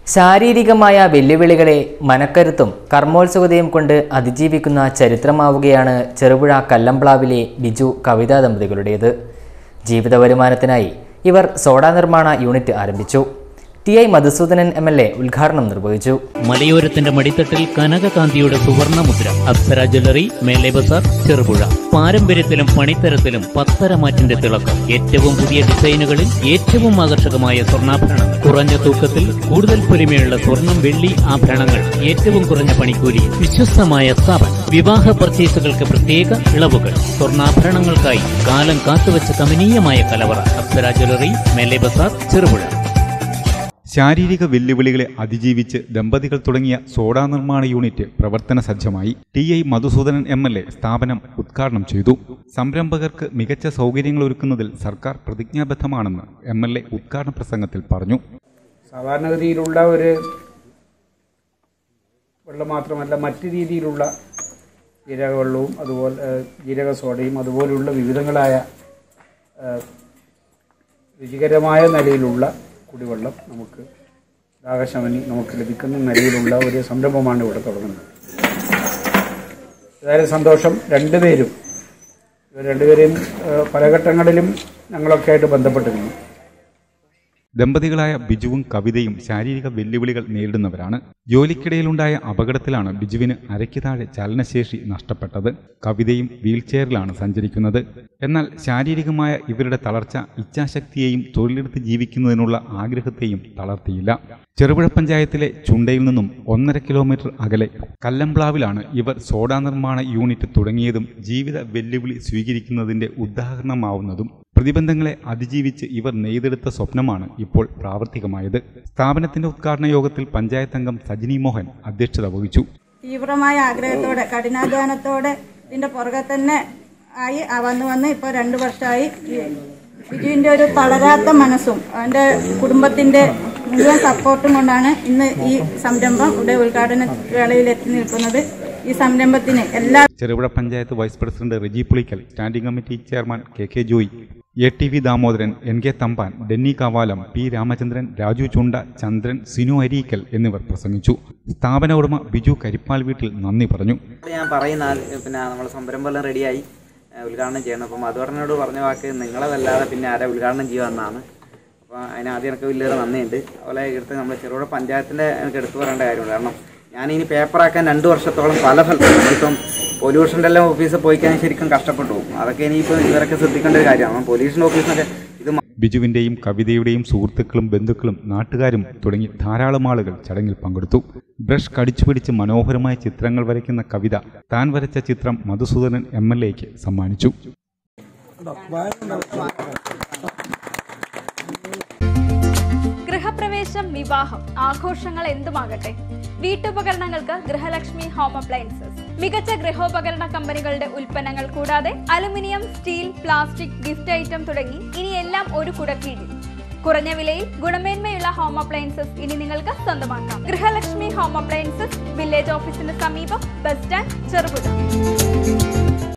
ശാരീരികമായ വെല്ലുവിളികളെ മനക്കരുത്തും കർമ്മോത്സുകതയും കൊണ്ട് അതിജീവിക്കുന്ന ചരിത്രമാവുകയാണ് ചെറുപുഴ കല്ലംപ്ലാവിലെ ബിജു കവിതാ ദമ്പതികളുടേത് ജീവിത വരുമാനത്തിനായി ഇവർ സോഡാ നിർമ്മാണ യൂണിറ്റ് ആരംഭിച്ചു T I Madhusudanan M L A ഉദ്ഘാടനം നിർവഹിച്ചു മലയോരത്തിന്റെ മടിത്തട്ടിൽ കനകകാന്തിയുടെ സുവർണ മുദ്ര അപ്സര ജ്വല്ലറി മേലെ ബസാർ ചെറുപുഴ പാരമ്പര്യത്തിലും പണിത്തരത്തിലും പത്തരമാറ്റിന്റെ തിളക്കം ഏറ്റവും പുതിയ ഡിസൈനുകളിൽ ഏറ്റവും ആകർഷകമായ സ്വർണ്ണാഭരണങ്ങൾ കുറഞ്ഞ തൂക്കത്തിൽ കൂടുതൽ പൊലിമയുള്ള സ്വർണം വെള്ളി ആഭരണങ്ങൾ ഏറ്റവും കുറഞ്ഞ പണിക്കൂലി വിശ്വസ്തമായ സ്ഥാപനം വിവാഹ പർച്ചേസുകൾക്ക് പ്രത്യേക ഇളവുകൾ സ്വർണ്ണാഭരണങ്ങൾക്കായി കാലം കാത്തുവച്ച കമനീയമായ കലവറ അപ്സര ജ്വല്ലറി മേലെ ബസാർ ചെറുപുഴ ശാരീരിക വെല്ലുവിളികളെ അതിജീവിച്ച് ദമ്പതികൾ തുടങ്ങിയ സോഡാ നിർമ്മാണ യൂണിറ്റ് പ്രവർത്തന സജ്ജമായി T I Madhusudanan M L A സ്ഥാപനം ഉദ്ഘാടനം ചെയ്തു സംരംഭകർക്ക് മികച്ച സൗകര്യങ്ങൾ ഒരുക്കുന്നതിൽ സർക്കാർ പ്രതിജ്ഞാബദ്ധമാണെന്ന് എം എൽ എ ഉദ്ഘാടന പ്രസംഗത്തിൽ പറഞ്ഞു സാധാരണഗതിയിലുള്ള ഒരു വെള്ളം മാത്രമല്ല മറ്റ് രീതിയിലുള്ള ജീരകവെള്ളവും അതുപോലെ ഏഹ്, ജീരക സോഡയും അതുപോലുള്ള വിവിധങ്ങളായ ഏഹ്, രുചികരമായ നിലയിലുള്ള കുടിവെള്ളം നമുക്ക് ദാഹശമനി നമുക്ക് ലഭിക്കുന്ന നിലയിലുള്ള ഒരു സംരംഭമാണ് ഇവിടെ തുടങ്ങുന്നത് ഏതായാലും സന്തോഷം രണ്ടുപേരും ഇവർ രണ്ടുപേരെയും ഏഹ്, പല ഘട്ടങ്ങളിലും ഞങ്ങളൊക്കെ ആയിട്ട് ബന്ധപ്പെട്ടിരുന്നു ദമ്പതികളായ ബിജുവും കവിതയും ശാരീരിക വെല്ലുവിളികൾ നേരിടുന്നവരാണ് ജോലിക്കിടയിലുണ്ടായ അപകടത്തിലാണ് ബിജുവിന് അരയ്ക്ക് താഴെ ചലനശേഷി നഷ്ടപ്പെട്ടത് കവിതയും വീൽചെയറിലാണ് സഞ്ചരിക്കുന്നത് എന്നാൽ ശാരീരികമായ ഇവരുടെ തളർച്ച ഇച്ഛാശക്തിയെയും തൊഴിലെടുത്ത് ജീവിക്കുന്നതിനുള്ള ആഗ്രഹത്തെയും തളർത്തിയില്ല ചെറുപുഴ പഞ്ചായത്തിലെ ചുണ്ടയിൽ നിന്നും ഒന്നര കിലോമീറ്റർ അകലെ കല്ലംപ്ലാവിലാണ് ഇവർ സോഡാ നിർമ്മാണ യൂണിറ്റ് തുടങ്ങിയതും ജീവിത വെല്ലുവിളി സ്വീകരിക്കുന്നതിന്റെ ഉദാഹരണമാവുന്നതും പ്രതിബന്ധങ്ങളെ അതിജീവിച്ച് ഇവർ നെയ്തെടുത്ത സ്വപ്നമാണ് ഇപ്പോൾ പ്രാവർത്തികമായത് സ്ഥാപനത്തിന്റെ ഉദ്ഘാടന യോഗത്തിൽ പഞ്ചായത്ത് അംഗം സജിനി മോഹൻ അധ്യക്ഷത വഹിച്ചു തീവ്രമായ ആഗ്രഹത്തോടെ കഠിനാധ്വാനത്തോടെ ഇതിന്റെ പുറകെ തന്നെ ആയി ആ വന്ന് വന്ന് ഇപ്പോൾ രണ്ടു വർഷമായി ഈ ബിജുവിന്റെ ഒരു തളരാത്ത മനസ്സും അവന്റെ കുടുംബത്തിന്റെ മുഴുവൻ സപ്പോർട്ടും കൊണ്ടാണ് ഇന്ന് ഈ സംരംഭം ഇവിടെ ഉദ്ഘാടന വേളയിൽ എത്തി നിൽക്കുന്നത് ഈ സംരംഭത്തിന് എല്ലാ Cherupuzha panchayat vice president Reji Pulickal standing committee chairman K K Joy A T V Damodaran N K Thampan Denny Kavalam P Ramachandran Raju Chunda Chandran Sinu Areekkal എന്നിവർ പ്രസംഗിച്ചു സ്ഥാപന ഉടമ ബിജു കരിപ്പാൽ വീട്ടിൽ നന്ദി പറഞ്ഞു ഞാൻ പറയുന്ന ആൾ- പിന്നെ നമ്മൾ സംരംഭം എല്ലാം റെഡിയായി ഏഹ് ഉദ്ഘാടനം ചെയ്യണം അപ്പം മധുവർണ്ണനോട് പറഞ്ഞ വാക്ക് നിങ്ങളതല്ലാതെ പിന്നെ ആരാ ഉദ്ഘാടനം ചെയ്യുമെന്നാണ് അപ്പോൾ അതിന് ആദ്യം എനിക്ക് വലിയൊരു നന്ദിയുണ്ട് അതുപോലെ എടുത്ത് നമ്മൾ ചെറുപുഴ പഞ്ചായത്തിൻ്റെ എനിക്ക് എടുത്തു പറയേണ്ട കാര്യമുണ്ട് കാരണം ഞാനിനി പേപ്പറാക്കാൻ രണ്ട് വർഷത്തോളം പല സ്ഥലത്തും നമ്മളിപ്പം പൊല്യൂഷൻ്റെ എല്ലാം ഓഫീസിൽ പോയി കഴിഞ്ഞാൽ ശരിക്കും കഷ്ടപ്പെട്ടു പോകും അതൊക്കെ ഇനിയിപ്പോൾ ഇവരൊക്കെ ശ്രദ്ധിക്കേണ്ട ഒരു കാര്യമാണ് പൊല്യൂഷൻ ഓഫീസിനൊക്കെ ഇത് ബിജുവിന്റെയും കവിതയുടെയും സുഹൃത്തുക്കളും ബന്ധുക്കളും നാട്ടുകാരും തുടങ്ങി ധാരാളം ആളുകൾ ചടങ്ങിൽ പങ്കെടുത്തു ബ്രഷ് കടിച്ചുപിടിച്ച് മനോഹരമായ ചിത്രങ്ങൾ വരയ്ക്കുന്ന കവിത താൻ വരച്ച ചിത്രം മധുസൂദനൻ എം എൽ എക്ക് സമ്മാനിച്ചു ഗൃഹപ്രവേശം വിവാഹം ആഘോഷങ്ങൾ എന്തുമാകട്ടെ വീട്ടുപകരണങ്ങൾക്ക് ഗൃഹലക്ഷ്മി ഹോം അപ്ലയൻസസ് മികച്ച ഗൃഹോപകരണ കമ്പനികളുടെ ഉൽപ്പന്നങ്ങൾ കൂടാതെ aluminium steel plastic gift item തുടങ്ങി ഇനി എല്ലാം ഒരു കുടക്കീഴിൽ കുറഞ്ഞ വിലയിൽ ഗുണമേന്മയുള്ള ഹോം അപ്ലയൻസസ് ഇനി നിങ്ങൾക്ക് സ്വന്തമാക്കാം ഗൃഹലക്ഷ്മി ഹോം അപ്ലയൻസസ് വില്ലേജ് ഓഫീസിന് സമീപം ബസ് സ്റ്റാൻഡ് ചെറുപുഴ